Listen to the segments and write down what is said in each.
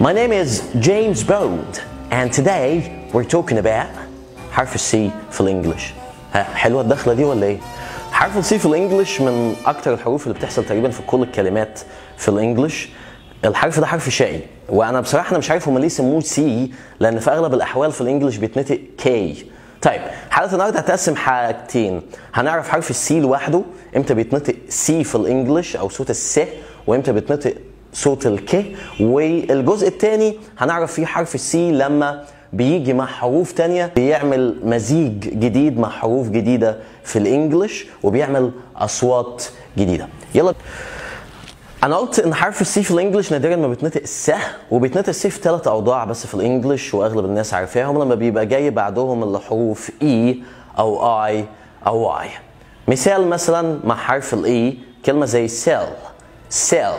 My name is James Bode and today we're talking about حرف السي في الانجليش ها حلوه الدخله دي ولا ايه؟ حرف السي في الانجليش من اكتر الحروف اللي بتحصل تقريبا في كل الكلمات في الانجليش الحرف ده حرف شقي وانا بصراحه انا مش عارف هم ليه سموه سي لان في اغلب الاحوال في الانجليش بيتنطق كي طيب حلقه النهارده هتقسم حاجتين هنعرف حرف السي لوحده امتى بيتنطق سي في الانجليش او صوت الس وامتى بيتنطق صوت الك والجزء الثاني هنعرف فيه حرف السي لما بيجي مع حروف تانية بيعمل مزيج جديد مع حروف جديدة في الانجليش وبيعمل اصوات جديدة يلا انا قلت ان حرف السي في الانجليش نادرا ما بيتنطق الس وبيتنطق السي في ثلاث اوضاع بس في الانجليش واغلب الناس عارفاهم لما بيبقى جاي بعدهم الحروف اي او اي او واي مثال مثلا مع حرف الاي كلمه زي سيل سيل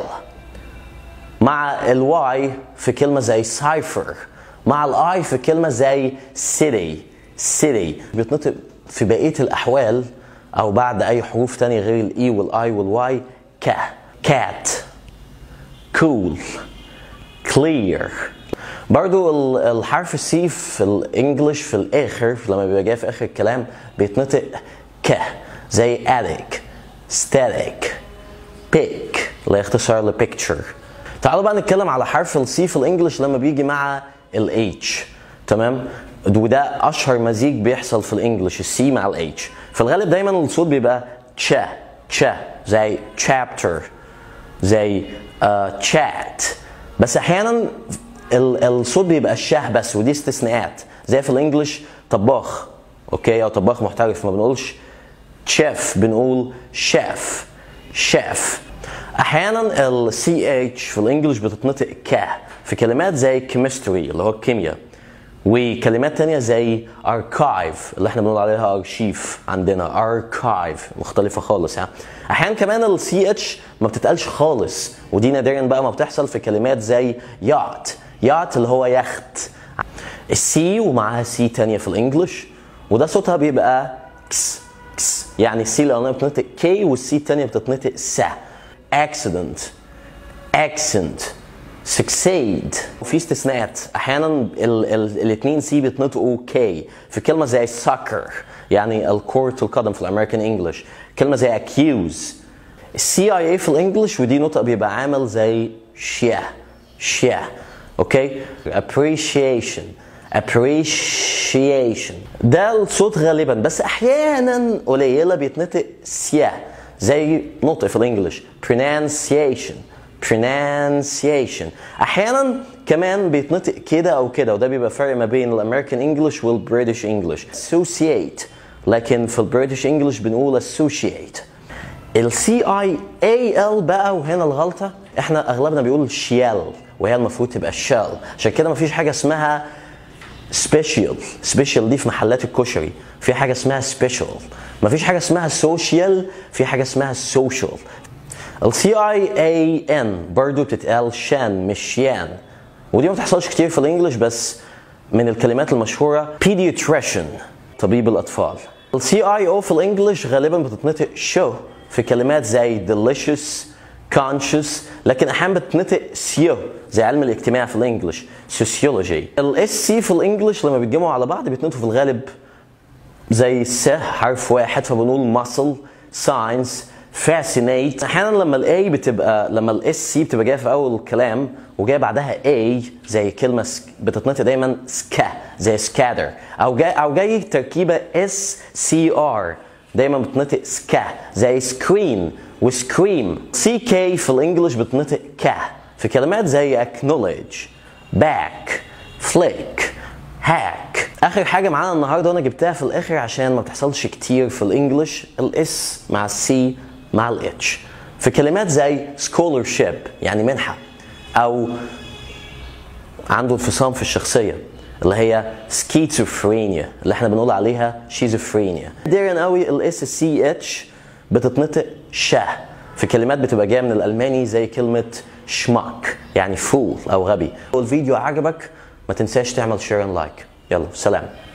مع الواي في كلمه زي سايفر مع الاي في كلمه زي سيتي سيتي بيتنطق في بقيه الاحوال او بعد اي حروف تانية غير الاي والاي والواي ك كات كول كلير برضو الحرف السي في الانجليش في الاخر لما بيبقى جاي في اخر الكلام بيتنطق ك زي attic static pick اللي هي اختصار لبيكتشر تعالوا بقى نتكلم على حرف السي في الانجليش لما بيجي مع الاتش تمام وده اشهر مزيج بيحصل في الانجليش السي مع الاتش في الغالب دايما الصوت بيبقى تشا تشا زي chapter زي تشات uh, بس احيانا الصوت بيبقى الشاه بس ودي استثناءات زي في الانجليش طباخ اوكي او طباخ محترف ما بنقولش شيف بنقول شيف شيف احيانا السي اتش في الانجليش بتتنطق ك في كلمات زي كيمستري اللي هو الكيمياء وكلمات تانية زي اركايف اللي احنا بنقول عليها ارشيف عندنا اركايف مختلفة خالص ها احيانا كمان السي اتش ما بتتقالش خالص ودي نادرا بقى ما بتحصل في كلمات زي يات يات اللي هو يخت السي ومعاها سي تانية في الانجليش وده صوتها بيبقى كس كس يعني السي الاولانيه بتتنطق كي والسي التانية بتتنطق سا accident accent succeed وفي استثناءات احيانا الاثنين سي بيتنطقوا كي في كلمه زي soccer يعني الكرة القدم في الامريكان انجلش كلمه زي accuse السي اي اي في الانجلش ودي نطق بيبقى عامل زي شيا شيا اوكي appreciation appreciation ده الصوت غالبا بس احيانا قليله بيتنطق سيا زي نطق في الانجليش pronunciation pronunciation احيانا كمان بيتنطق كده او كده وده بيبقى فرق ما بين الامريكان انجلش والبريتش انجلش associate لكن في البريتش انجلش بنقول associate السي اي اي ال بقى وهنا الغلطه احنا اغلبنا بيقول شيال وهي المفروض تبقى شال عشان كده مفيش حاجه اسمها سبيشال سبيشال دي في محلات الكشري في حاجه اسمها سبيشال مفيش حاجه اسمها سوشيال في حاجه اسمها سوشيال السي اي اي ان برضه بتتقال شان مش شيان ودي ما بتحصلش كتير في الانجليش بس من الكلمات المشهوره pediatrician طبيب الاطفال السي اي او في الانجليش غالبا بتتنطق شو في كلمات زي delicious conscious لكن احيانا بتنطق سيو زي علم الاجتماع في الانجليش sociology الاس سي في الانجليش لما بيتجمعوا على بعض بيتنطقوا في الغالب زي س حرف واحد فبنقول muscle science fascinate احيانا لما الاي بتبقى لما الاس سي بتبقى جايه في اول الكلام وجايه بعدها اي زي كلمه بتتنطق دايما سكا زي سكاتر او جاي او جاي تركيبه اس سي ار دايما بتنطق سكا زي سكرين وسكريم سي كي في الانجليش بتنطق ك في كلمات زي acknowledge back flick hack اخر حاجه معانا النهارده وانا جبتها في الاخر عشان ما بتحصلش كتير في الانجليش الاس مع السي مع الاتش في كلمات زي scholarship يعني منحه او عنده انفصام في الشخصيه اللي هي سكيزوفرينيا اللي احنا بنقول عليها شيزوفرينيا نادرا قوي الاس سي اتش بتتنطق شه في كلمات بتبقى جايه من الالماني زي كلمه شماك يعني فول او غبي لو الفيديو عجبك ما تنساش تعمل شير اند لايك يلا سلام